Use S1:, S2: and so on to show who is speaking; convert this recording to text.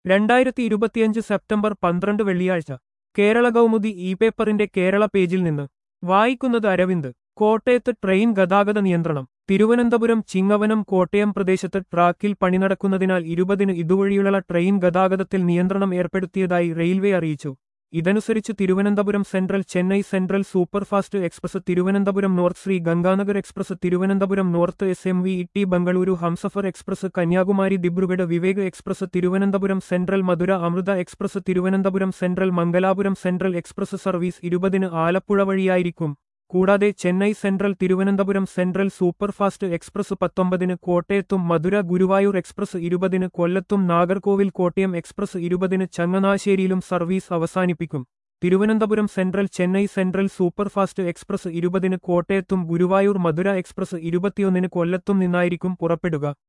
S1: രണ്ടായിരത്തി ഇരുപത്തിയഞ്ച് സെപ്റ്റംബർ പന്ത്രണ്ട് വെള്ളിയാഴ്ച കേരള കൗമുദി ഇ പേപ്പറിന്റെ കേരള പേജിൽ നിന്ന് വായിക്കുന്നത് അരവിന്ദ് കോട്ടയത്ത് ട്രെയിൻ ഗതാഗത നിയന്ത്രണം തിരുവനന്തപുരം ചിങ്ങവനം കോട്ടയം പ്രദേശത്ത് ട്രാക്കിൽ പണി നടക്കുന്നതിനാൽ ഇരുപതിന് ഇതുവഴിയുള്ള ട്രെയിൻ ഗതാഗതത്തിൽ നിയന്ത്രണം ഏർപ്പെടുത്തിയതായി റെയിൽവേ അറിയിച്ചു ഇതനുസരിച്ച് Thiruvananthapuram central Chennai central superfast express Thiruvananthapuram north Sri Ganganagar express Thiruvananthapuram north S M V E Bengaluru Humsafar express Kanyakumari Dibrugarh Vivek express Thiruvananthapuram central Madurai Amrita express Thiruvananthapuram central Mangalapuram central express service ഇരുപതിന് ആലപ്പുഴ വഴിയായിരിക്കും കൂടാതെ Chennai central Thiruvananthapuram central superfast express പത്തൊമ്പതിന് കോട്ടയത്തും മധുര ഗുരുവായൂർ എക്സ്പ്രസ് ഇരുപതിന് കൊല്ലത്തും നാഗർകോവിൽ കോട്ടയം എക്സ്പ്രസ് ഇരുപതിന് ചങ്ങനാശ്ശേരിയിലും സർവീസ് അവസാനിപ്പിക്കും Thiruvananthapuram central Chennai central superfast express ഇരുപതിന് കോട്ടയത്തും ഗുരുവായൂർ മധുര എക്സ്പ്രസ് ഇരുപത്തിയൊന്നിന് കൊല്ലത്തും നിന്നായിരിക്കും പുറപ്പെടുക